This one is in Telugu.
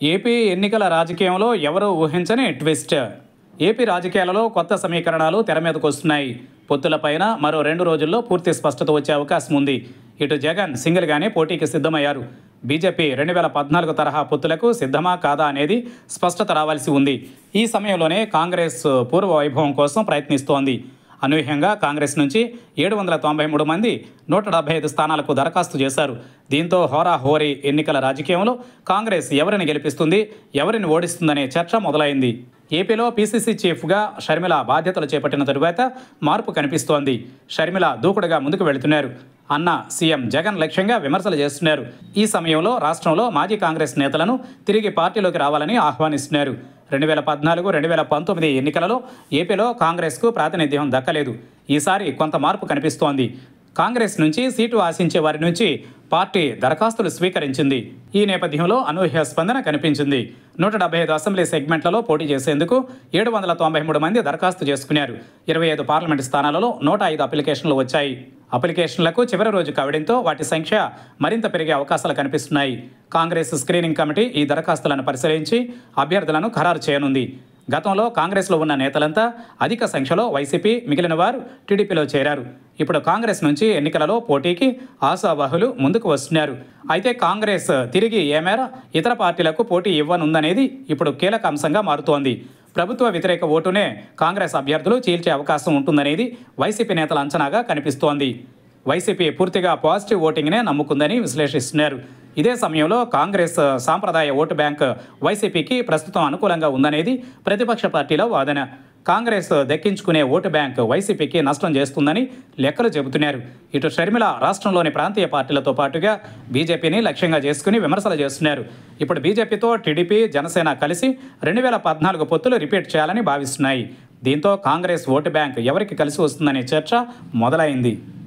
ఏపీ ఎన్నికల రాజకీయంలో ఎవరూ ఊహించని ట్విస్ట్ ఏపీ రాజకీయాలలో కొత్త సమీకరణాలు తెర మీదకు వస్తున్నాయి పొత్తులపైన మరో రెండు రోజుల్లో పూర్తి స్పష్టత వచ్చే అవకాశం ఉంది ఇటు జగన్ సింగిల్గానే పోటీకి సిద్ధమయ్యారు బీజేపీ రెండు వేల పద్నాలుగు తరహా పొత్తులకు సిద్ధమా కాదా అనేది స్పష్టత రావాల్సి ఉంది ఈ సమయంలోనే కాంగ్రెస్ పూర్వ వైభవం కోసం ప్రయత్నిస్తోంది అనూహ్యంగా కాంగ్రెస్ నుంచి ఏడు వందల తొంభై మూడు మంది నూట డెబ్బై ఐదు స్థానాలకు దరఖాస్తు చేశారు దీంతో హోరా హోరీ ఎన్నికల రాజకీయంలో కాంగ్రెస్ ఎవరిని గెలిపిస్తుంది ఎవరిని ఓడిస్తుందనే చర్చ మొదలైంది ఏపీలో పీసీసీ చీఫ్గా షర్మిల బాధ్యతలు చేపట్టిన తరువాత మార్పు కనిపిస్తోంది షర్మిల దూకుడుగా ముందుకు వెళుతున్నారు అన్న సీఎం జగన్ లక్ష్యంగా విమర్శలు చేస్తున్నారు ఈ సమయంలో రాష్ట్రంలో మాజీ కాంగ్రెస్ నేతలను తిరిగి పార్టీలోకి రావాలని ఆహ్వానిస్తున్నారు రెండు వేల పద్నాలుగు రెండు వేల పంతొమ్మిది ఎన్నికలలో ఏపీలో కాంగ్రెస్కు ప్రాతినిధ్యం దక్కలేదు ఈసారి కొంత మార్పు కనిపిస్తోంది కాంగ్రెస్ నుంచి సీటు ఆశించే వారి నుంచి పార్టీ దరఖాస్తులు స్వీకరించింది ఈ నేపథ్యంలో అనూహ్య స్పందన కనిపించింది నూట డెబ్బై ఐదు అసెంబ్లీ సెగ్మెంట్లలో పోటీ చేసేందుకు ఏడు వందల తొంభై మూడు మంది దరఖాస్తు చేసుకున్నారు ఇరవై ఐదు పార్లమెంటు స్థానాలలో నూట ఐదు అప్లికేషన్లు వచ్చాయి అప్లికేషన్లకు చివరి రోజు కావడంతో వాటి సంఖ్య మరింత పెరిగే అవకాశాలు కనిపిస్తున్నాయి కాంగ్రెస్ స్క్రీనింగ్ కమిటీ ఈ దరఖాస్తులను పరిశీలించి అభ్యర్థులను ఖరారు చేయనుంది గతంలో కాంగ్రెస్లో ఉన్న నేతలంతా అధిక సంఖ్యలో వైసీపీ మిగిలిన వారు టీడీపీలో చేరారు ఇప్పుడు కాంగ్రెస్ నుంచి ఎన్నికలలో పోటీకి ఆశావాహులు ముందుకు వస్తున్నారు అయితే కాంగ్రెస్ తిరిగి ఏ మేర ఇతర పార్టీలకు పోటీ ఇవ్వనుందనేది ఇప్పుడు కీలక అంశంగా మారుతోంది ప్రభుత్వ వ్యతిరేక ఓటునే కాంగ్రెస్ అభ్యర్థులు చీల్చే అవకాశం ఉంటుందనేది వైసీపీ నేతల అంచనాగా కనిపిస్తోంది వైసీపీ పూర్తిగా పాజిటివ్ ఓటింగ్నే నమ్ముకుందని విశ్లేషిస్తున్నారు ఇదే సమయంలో కాంగ్రెస్ సాంప్రదాయ ఓటు బ్యాంక్ వైసీపీకి ప్రస్తుతం అనుకూలంగా ఉందనేది ప్రతిపక్ష పార్టీల వాదన కాంగ్రెస్ దక్కించుకునే ఓటు బ్యాంక్ వైసీపీకి నష్టం చేస్తుందని లెక్కలు చెబుతున్నారు ఇటు షర్మిల రాష్ట్రంలోని ప్రాంతీయ పార్టీలతో పాటుగా బీజేపీని లక్ష్యంగా చేసుకుని విమర్శలు చేస్తున్నారు ఇప్పుడు బీజేపీతో టీడీపీ జనసేన కలిసి రెండు వేల పద్నాలుగు పొత్తులు రిపీట్ చేయాలని భావిస్తున్నాయి దీంతో కాంగ్రెస్ ఓటు బ్యాంక్ ఎవరికి కలిసి వస్తుందనే చర్చ మొదలైంది